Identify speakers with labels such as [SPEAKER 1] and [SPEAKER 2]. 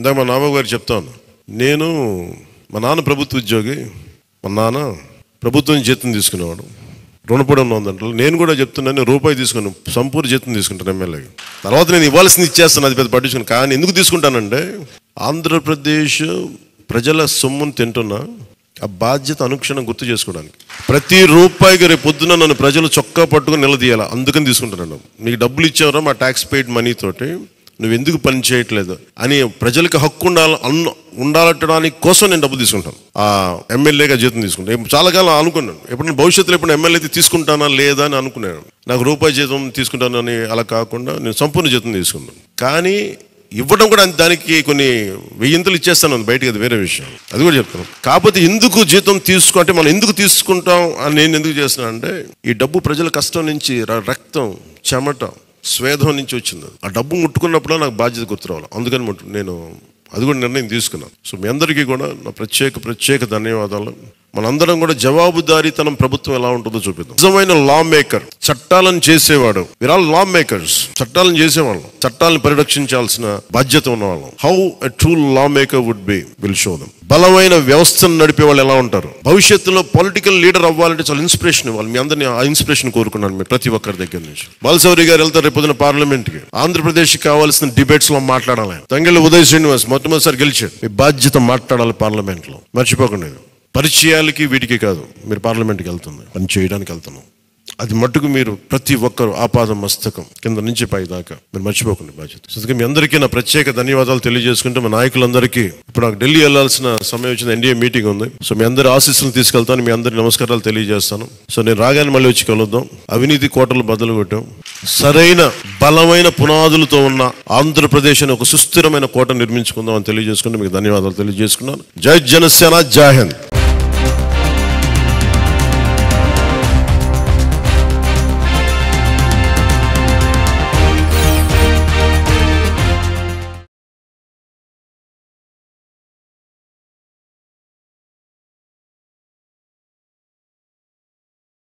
[SPEAKER 1] ఇందాక మా నాన్న గారు చెప్తాను నేను మా నాన్న ప్రభుత్వ ఉద్యోగి మా నాన్న ప్రభుత్వం జీతం తీసుకునేవాడు రుణపడి ఉందంటే నేను కూడా చెప్తున్నాను రూపాయి తీసుకుని సంపూర్ణ జీతం తీసుకుంటాను ఎమ్మెల్యేకి తర్వాత నేను ఇవ్వాల్సింది ఇచ్చేస్తాను అది పెద్ద పట్టించుకుని కానీ ఎందుకు తీసుకుంటానంటే ఆంధ్రప్రదేశ్ ప్రజల సొమ్మును తింటున్నా ఆ బాధ్యత అనుక్షణం గుర్తు చేసుకోవడానికి ప్రతి రూపాయికి రేపు పొద్దున నన్ను ప్రజలు చొక్కా పట్టుకుని నిలదీయాలి అందుకని తీసుకుంటున్నాను నీకు డబ్బులు ఇచ్చావరా మా ట్యాక్స్ పెయిడ్ మనీ తోటి నువ్వు ఎందుకు పని చేయట్లేదు అని ప్రజలకు హక్కు ఉండాలి అన్న ఉండాలట్టడానికి కోసం నేను డబ్బులు తీసుకుంటాను ఆ ఎమ్మెల్యేగా జీతం తీసుకుంటాను చాలా కాలం అనుకున్నాను ఎప్పుడు భవిష్యత్తులో ఎప్పుడు ఎమ్మెల్యే అయితే తీసుకుంటానా లేదా అని అనుకున్నాను నాకు రూపాయి జీతం తీసుకుంటానని అలా కాకుండా నేను సంపూర్ణ జీతం తీసుకున్నాను కానీ ఇవ్వడం కూడా దానికి కొన్ని వెయ్యింతలు ఇచ్చేస్తాను బయటకి అది వేరే విషయం అది కూడా చెప్తాను కాకపోతే ఎందుకు జీతం తీసుకో అంటే మనం ఎందుకు తీసుకుంటాం అని నేను ఎందుకు చేస్తున్నా అంటే ఈ డబ్బు ప్రజల కష్టం నుంచి ర- రక్తం చెమట స్వేదం నుంచి వచ్చింది అది. ఆ డబ్బు ముట్టుకున్నప్పుడు నాకు బాధ్యత గుర్తురావాలి అందుకని ముట్టు నేను అది కూడా నిర్ణయం తీసుకున్నాను సో మీ అందరికీ కూడా నా ప్రత్యేక ప్రత్యేక ధన్యవాదాలు మనందరం కూడా జవాబుదారీతనం ప్రభుత్వం ఎలా ఉంటుందో చూపిద్దాం నిజమైన లా మేకర్ చట్టాలను చేసేవాడు వీర్ ఆల్ లా మేకర్స్ చట్టాలను చేసేవాళ్ళం చట్టాలను పరిరక్షించాల్సిన బాధ్యత ఉన్నవాళ్ళం how a true law maker would be will show them బలమైన వ్యవస్థను నడిపే వాళ్ళు ఎలా ఉంటారు భవిష్యత్తులో పొలిటికల్ లీడర్ అవ్వాలంటే చాలా ఇన్స్పిరేషన్ ఇవ్వాలి మీ అందరినీ ఆ ఇన్స్పిరేషన్ కోరుకున్నాను మీ ప్రతి ఒక్కరి దగ్గర నుంచి బాలసౌరి గారు వెళ్తారు రేపు పొద్దున పార్లమెంట్ కి ఆంధ్రప్రదేశ్ కావాల్సిన డిబేట్స్ లో మాట్లాడాలి తంగెళ్ళ ఉదయ్ శ్రీనివాస్ మొట్టమొదటిసారి గెలిచాడు మీ బాధ్యత మాట్లాడాలి పార్లమెంట్ లో మర్చిపోకండి ఇది. పరిచయాలకి వీటికి కాదు మీరు పార్లమెంట్కి వెళ్తుంది పని చేయడానికి వెళ్తున్నాం అది మట్టుకు మీరు ప్రతి ఒక్కరు ఆపాద మస్తకం కింద నుంచి పై దాకా మీరు మర్చిపోకండి బాధ్యత సో అందుకే మీ అందరికీ నా ప్రత్యేక ధన్యవాదాలు తెలియజేసుకుంటే మా నాయకులందరికీ ఇప్పుడు నాకు ఢిల్లీ వెళ్ళాల్సిన సమయం వచ్చింది ఎన్డీఏ మీటింగ్ ఉంది సో మీ అందరి ఆశీస్సులు తీసుకెళ్తాను మీ అందరి నమస్కారాలు తెలియజేస్తాను సో నేను రాగానే మళ్ళీ వచ్చి కలుద్దాం అవినీతి కోటలు బదులు కొట్టాం సరైన బలమైన పునాదులతో ఉన్న ఆంధ్రప్రదేశ్ అనే ఒక సుస్థిరమైన కోట నిర్మించుకుందాం అని తెలియజేసుకుంటే మీకు ధన్యవాదాలు తెలియజేసుకున్నాను జై జనసేన జై హింద్